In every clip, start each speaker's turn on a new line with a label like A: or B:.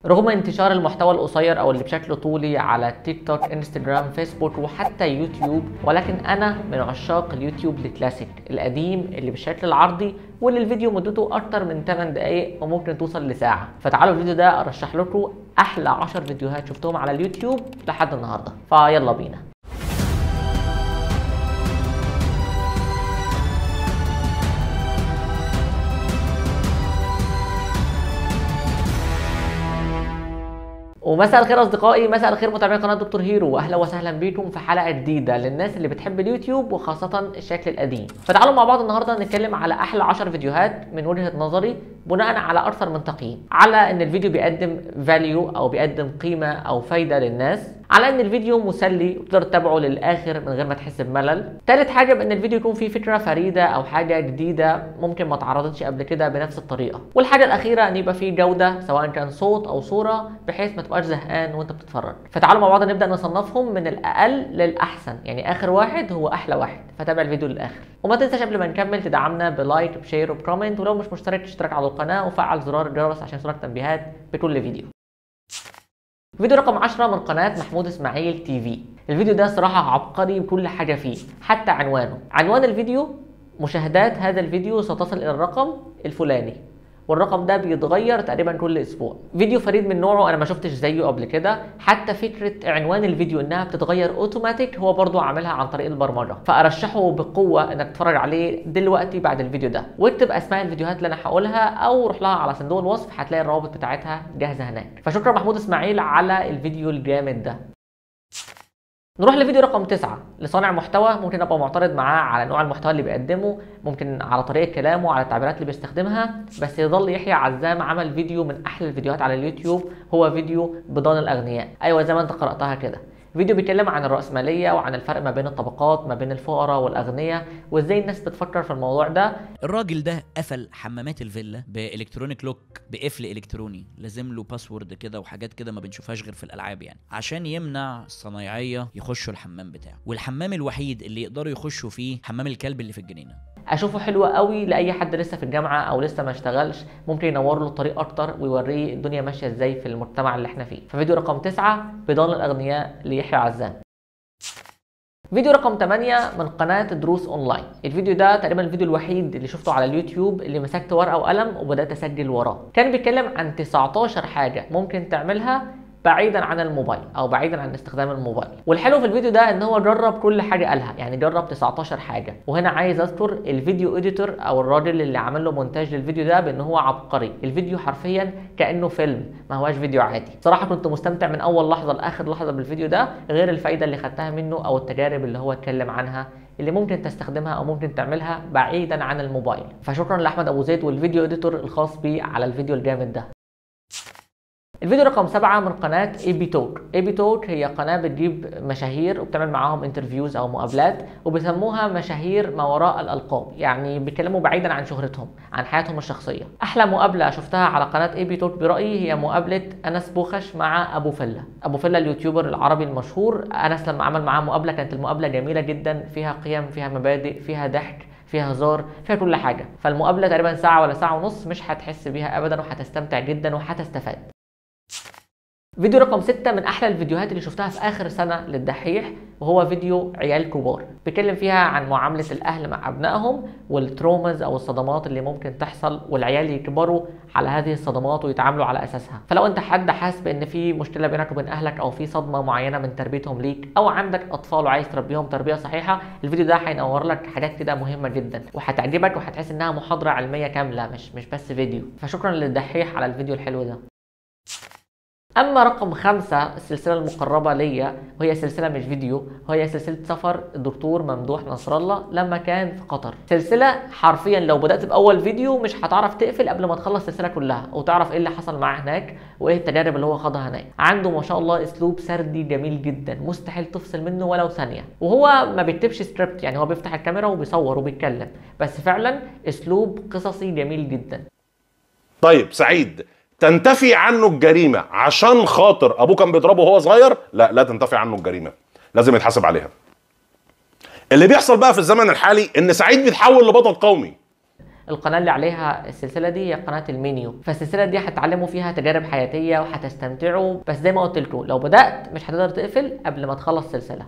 A: رغم انتشار المحتوى القصير او اللي بشكل طولي على تيك توك انستجرام فيسبوك وحتى يوتيوب ولكن انا من عشاق اليوتيوب الكلاسيك القديم اللي بالشكل العرضي واللي الفيديو مدته اكتر من 8 دقائق وممكن توصل لساعه فتعالوا الفيديو ده ارشح لكم احلى 10 فيديوهات شفتهم على اليوتيوب لحد النهارده فيلا بينا ومساء الخير اصدقائي مساء الخير متابعين قناه دكتور هيرو واهلا وسهلا بيكم في حلقه جديده للناس اللي بتحب اليوتيوب وخاصه الشكل القديم فتعالوا مع بعض النهارده نتكلم على احلى 10 فيديوهات من وجهه نظري بناء على اكثر من تقييم على ان الفيديو بيقدم فاليو او بيقدم قيمه او فايده للناس على ان الفيديو مسلي وتقدر تتابعه للاخر من غير ما تحس بملل تالت حاجه بان الفيديو يكون فيه فكره فريده او حاجه جديده ممكن ما اتعرضتش قبل كده بنفس الطريقه والحاجه الاخيره ان يبقى فيه جوده سواء كان صوت او صوره بحيث ما تبقاش زهقان وانت بتتفرج فتعالوا مع بعض نبدا نصنفهم من الاقل للاحسن يعني اخر واحد هو احلى واحد فتابع الفيديو للاخر وما تنساش قبل ما نكمل تدعمنا بلايك بشير وبكومنت ولو مش مشترك تشترك على القناه وفعل زرار الجرس عشان يوصلك تنبيهات بكل فيديو فيديو رقم 10 من قناة محمود اسماعيل تي في الفيديو ده صراحة عبقري بكل حاجة فيه حتى عنوانه عنوان الفيديو مشاهدات هذا الفيديو ستصل إلى الرقم الفلاني والرقم ده بيتغير تقريبا كل اسبوع فيديو فريد من نوعه انا ما شفتش زيه قبل كده حتى فكره عنوان الفيديو انها بتتغير اوتوماتيك هو برضو عاملها عن طريق البرمجه فارشحه بقوه انك تتفرج عليه دلوقتي بعد الفيديو ده واكتب اسماء الفيديوهات اللي انا هقولها او روح لها على صندوق الوصف هتلاقي الروابط بتاعتها جاهزه هناك فشكرا محمود اسماعيل على الفيديو الجامد ده نروح لفيديو رقم تسعة لصانع محتوى ممكن ابقى معترض معاه على نوع المحتوى اللي بيقدمه ممكن على طريقه كلامه على التعبيرات اللي بيستخدمها بس يظل يحيى عزام عمل فيديو من احلى الفيديوهات على اليوتيوب هو فيديو بضان الاغنياء ايوه زي ما انت قراتها كده فيديو بيتكلم عن الرأسمالية وعن الفرق ما بين الطبقات ما بين الفقراء والأغنياء وإزاي الناس بتفكر في الموضوع ده
B: الراجل ده قفل حمامات الفيلا بالكترونيك لوك بقفل الكتروني لازم له باسورد كده وحاجات كده ما بنشوفهاش غير في الالعاب يعني عشان يمنع الصنايعيه يخشوا الحمام بتاعه والحمام الوحيد اللي يقدروا يخشوا فيه حمام الكلب اللي في الجنينه
A: اشوفه حلو قوي لاي حد لسه في الجامعه او لسه ما اشتغلش ممكن ينور له الطريق اكتر ويوريه الدنيا ماشيه ازاي في المجتمع اللي احنا فيه ففيديو رقم تسعة بضان الاغنياء ليحيى عزام فيديو رقم 8 من قناة دروس اونلاين الفيديو ده تقريبا الفيديو الوحيد اللي شفته على اليوتيوب اللي مسكت ورقة وقلم وبدأت اسجل وراه كان بيتكلم عن 19 حاجة ممكن تعملها بعيدا عن الموبايل او بعيدا عن استخدام الموبايل والحلو في الفيديو ده ان هو جرب كل حاجه قالها يعني جرب 19 حاجه وهنا عايز اذكر الفيديو اديتور او الراجل اللي عمل له مونتاج للفيديو ده بان هو عبقري الفيديو حرفيا كانه فيلم ما هواش فيديو عادي صراحه كنت مستمتع من اول لحظه لاخر لحظه بالفيديو ده غير الفايده اللي خدتها منه او التجارب اللي هو اتكلم عنها اللي ممكن تستخدمها او ممكن تعملها بعيدا عن الموبايل فشكرا لاحمد ابو زيد والفيديو اديتور الخاص بيه على الفيديو الجامد ده الفيديو رقم سبعة من قناة اي بي توك اي بي توك هي قناة بتجيب مشاهير وبتعمل معاهم انترفيوز او مقابلات وبيسموها مشاهير ما وراء الالقاب يعني بيتكلموا بعيدا عن شهرتهم عن حياتهم الشخصية احلى مقابلة شفتها على قناة اي بي توك برأيي هي مقابلة انس بوخش مع ابو فلة ابو فلة اليوتيوبر العربي المشهور انس لما عمل معاه مقابلة كانت المقابلة جميلة جدا فيها قيم فيها مبادئ فيها ضحك فيها هزار فيها كل حاجة فالمقابلة تقريبا ساعة ولا ساعة ونص مش هتحس بيها ابدا وهتستمتع جدا وهتستفاد فيديو رقم 6 من احلى الفيديوهات اللي شفتها في اخر سنه للدحيح وهو فيديو عيال كبار بيتكلم فيها عن معامله الاهل مع ابنائهم والترومز او الصدمات اللي ممكن تحصل والعيال يكبروا على هذه الصدمات ويتعاملوا على اساسها فلو انت حد حاسس بان في مشكله بينك وبين اهلك او في صدمه معينه من تربيتهم ليك او عندك اطفال وعايز تربيهم تربيه صحيحه الفيديو ده هينور لك حاجات كده مهمه جدا وهتعجبك وهتحس انها محاضره علميه كامله مش مش بس فيديو فشكرا للدحيح على الفيديو الحلو ده اما رقم خمسة السلسلة المقربة ليا وهي سلسلة مش فيديو وهي سلسلة سفر الدكتور ممدوح نصر الله لما كان في قطر سلسلة حرفيا لو بدأت بأول فيديو مش هتعرف تقفل قبل ما تخلص السلسلة كلها وتعرف ايه اللي حصل معاه هناك وايه التجارب اللي هو خاضها هناك عنده ما شاء الله اسلوب سردي جميل جدا مستحيل تفصل منه ولو ثانية وهو ما بيكتبش سكريبت يعني هو بيفتح الكاميرا وبيصور وبيتكلم بس فعلا اسلوب قصصي جميل جدا
C: طيب سعيد تنتفي عنه الجريمه عشان خاطر ابوه كان بيضربه وهو صغير لا لا تنتفي عنه الجريمه لازم يتحاسب عليها اللي بيحصل بقى في الزمن الحالي ان سعيد بيتحول لبطل قومي
A: القناه اللي عليها السلسله دي هي قناه المنيو فالسلسله دي هتتعلموا فيها تجارب حياتيه وهتستمتعوا بس زي ما قلت لكم لو بدات مش هتقدر تقفل قبل ما تخلص سلسله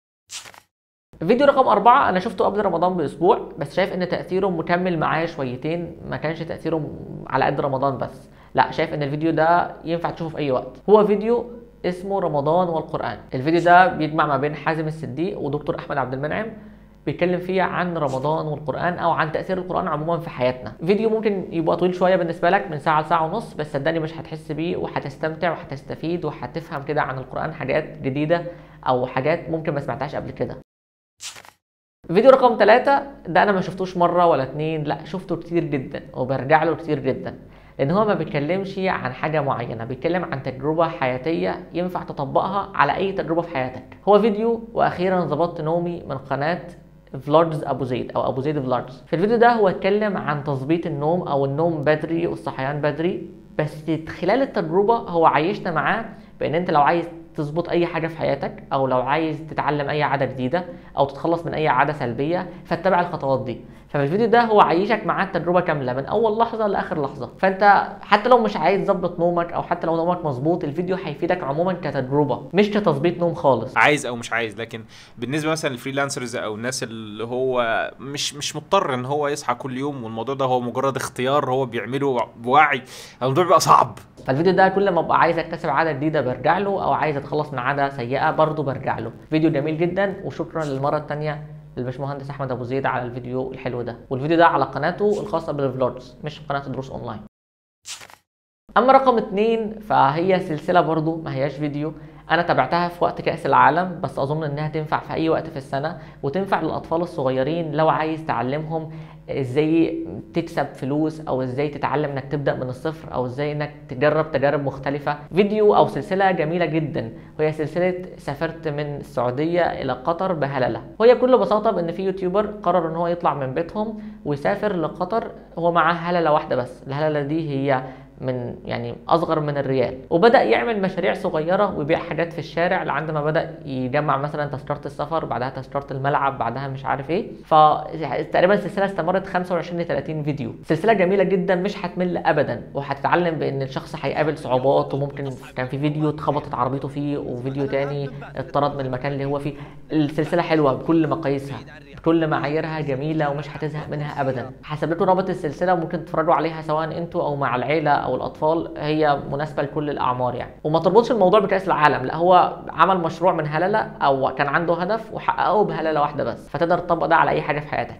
A: فيديو رقم أربعة أنا شفته قبل رمضان بأسبوع بس شايف إن تأثيره مكمل معايا شويتين ما كانش تأثيره على قد رمضان بس لا شايف إن الفيديو ده ينفع تشوفه في أي وقت هو فيديو اسمه رمضان والقرآن الفيديو ده بيجمع ما بين حازم الصديق ودكتور أحمد عبد المنعم بيتكلم فيه عن رمضان والقرآن أو عن تأثير القرآن عموما في حياتنا فيديو ممكن يبقى طويل شوية بالنسبة لك من ساعة لساعة ونص بس صدقني مش هتحس بيه وهتستمتع وهتستفيد وهتفهم كده عن القرآن حاجات جديدة أو حاجات ممكن ما سمعتهاش قبل كده فيديو رقم ثلاثة ده أنا ما شفتوش مرة ولا اتنين لا شفته كتير جدا وبرجع له كتير جدا لأن هو ما بيتكلمش عن حاجة معينة بيتكلم عن تجربة حياتية ينفع تطبقها على أي تجربة في حياتك هو فيديو وأخيرا ظبطت نومي من قناة فلوجز ابو زيد او ابو زيد فلوجز في الفيديو ده هو اتكلم عن تظبيط النوم او النوم بدري والصحيان بدري بس خلال التجربه هو عايشنا معاه بان انت لو عايز تظبط اي حاجه في حياتك او لو عايز تتعلم اي عاده جديده او تتخلص من اي عاده سلبيه فاتبع الخطوات دي ففي الفيديو ده هو عايشك معاه التجربه كامله من اول لحظه لاخر لحظه فانت حتى لو مش عايز تظبط نومك او حتى لو نومك مظبوط الفيديو هيفيدك عموما كتجربه مش كتظبيط نوم خالص
D: عايز او مش عايز لكن بالنسبه مثلا للفريلانسرز او الناس اللي هو مش مش مضطر ان هو يصحى كل يوم والموضوع ده هو مجرد اختيار هو بيعمله بوعي الموضوع بيبقى صعب
A: فالفيديو ده كل ما ابقى عايز اكتسب عاده جديده برجع له او عايز اتخلص من عاده سيئه برضه برجع له فيديو جميل جدا وشكرا للمره الثانيه للباشمهندس احمد ابو زيد على الفيديو الحلو ده والفيديو ده على قناته الخاصه بالفلوجز مش قناه دروس اونلاين اما رقم اتنين فهي سلسله برضو ما هياش فيديو انا تابعتها في وقت كاس العالم بس اظن انها تنفع في اي وقت في السنه وتنفع للاطفال الصغيرين لو عايز تعلمهم ازاي تكسب فلوس او ازاي تتعلم انك تبدا من الصفر او ازاي انك تجرب تجارب مختلفه فيديو او سلسله جميله جدا وهي سلسله سافرت من السعوديه الى قطر بهلله وهي بكل بساطه بان في يوتيوبر قرر ان هو يطلع من بيتهم ويسافر لقطر هو معاه هلله واحده بس الهلله دي هي من يعني اصغر من الريال وبدا يعمل مشاريع صغيره ويبيع حاجات في الشارع لعند ما بدا يجمع مثلا تذكره السفر بعدها تذكره الملعب بعدها مش عارف ايه فتقريبا السلسله استمرت 25 ل 30 فيديو سلسله جميله جدا مش هتمل ابدا وهتتعلم بان الشخص هيقابل صعوبات وممكن كان في فيديو اتخبطت عربيته فيه وفيديو تاني اتطرد من المكان اللي هو فيه السلسله حلوه بكل مقاييسها كل معاييرها جميله ومش هتزهق منها ابدا هسيب لكم رابط السلسله وممكن تتفرجوا عليها سواء انتوا او مع العيله او الاطفال هي مناسبه لكل الاعمار يعني وما تربطش الموضوع بكاس العالم لا هو عمل مشروع من هلله او كان عنده هدف وحققه بهلله واحده بس فتقدر تطبق ده على اي حاجه في حياتك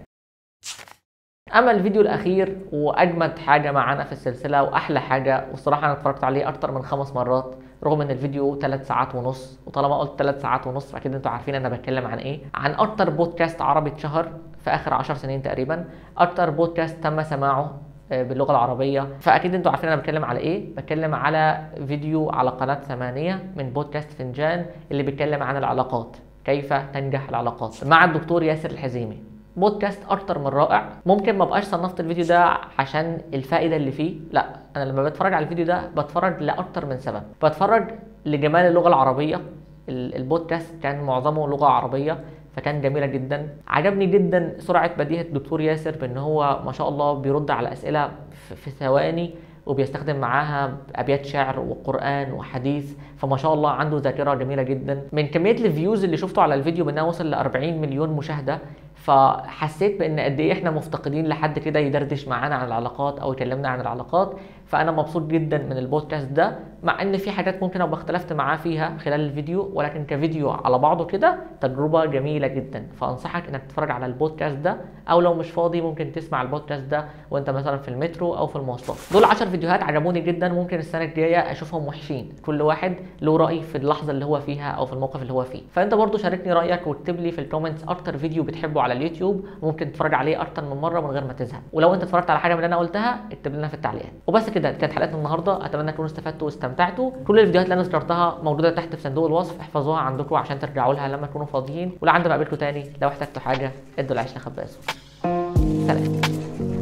A: اما الفيديو الاخير واجمد حاجه معانا في السلسله واحلى حاجه والصراحه انا اتفرجت عليه اكتر من خمس مرات رغم ان الفيديو 3 ساعات ونص وطالما قلت 3 ساعات ونص فاكيد انتوا عارفين انا بتكلم عن ايه عن اكتر بودكاست عربي اتشهر في اخر 10 سنين تقريبا اكتر بودكاست تم سماعه باللغه العربيه فاكيد انتوا عارفين انا بتكلم على ايه بتكلم على فيديو على قناه ثمانية من بودكاست فنجان اللي بيتكلم عن العلاقات كيف تنجح العلاقات مع الدكتور ياسر الحزيمي بودكاست اكتر من رائع ممكن ما بقاش صنفت الفيديو ده عشان الفائده اللي فيه لا انا لما بتفرج على الفيديو ده بتفرج لاكتر من سبب بتفرج لجمال اللغه العربيه البودكاست كان معظمه لغه عربيه فكان جميله جدا عجبني جدا سرعه بديهه الدكتور ياسر بان هو ما شاء الله بيرد على اسئله في ثواني وبيستخدم معاها ابيات شعر وقران وحديث فما شاء الله عنده ذاكره جميله جدا من كميه الفيوز اللي شفته على الفيديو بانها وصل ل 40 مليون مشاهده فحسيت بان قد ايه احنا مفتقدين لحد كده يدردش معانا عن العلاقات او يكلمنا عن العلاقات فانا مبسوط جدا من البودكاست ده مع ان في حاجات ممكن ابقى اختلفت معاه فيها خلال الفيديو ولكن كفيديو على بعضه كده تجربه جميله جدا فانصحك انك تتفرج على البودكاست ده او لو مش فاضي ممكن تسمع البودكاست ده وانت مثلا في المترو او في المواصلات دول 10 فيديوهات عجبوني جدا ممكن السنه الجايه اشوفهم وحشين كل واحد له راي في اللحظه اللي هو فيها او في الموقف اللي هو فيه فانت برضو شاركني رايك واكتب لي في الكومنتس اكتر فيديو بتحبه على اليوتيوب وممكن تتفرج عليه اكتر من مره من غير ما تزهق ولو انت اتفرجت على حاجه من اللي انا قلتها اكتب لنا في التعليقات وبس كده كانت حلقتنا النهارده اتمنى تكونوا استفدتوا واستمتعتوا كل الفيديوهات اللي انا ذكرتها موجوده تحت في صندوق الوصف احفظوها عندكم عشان ترجعوا لها لما تكونوا فاضيين ولعند ما اقابلكم تاني لو احتجتوا حاجه ادوا العيش لخبازه سلام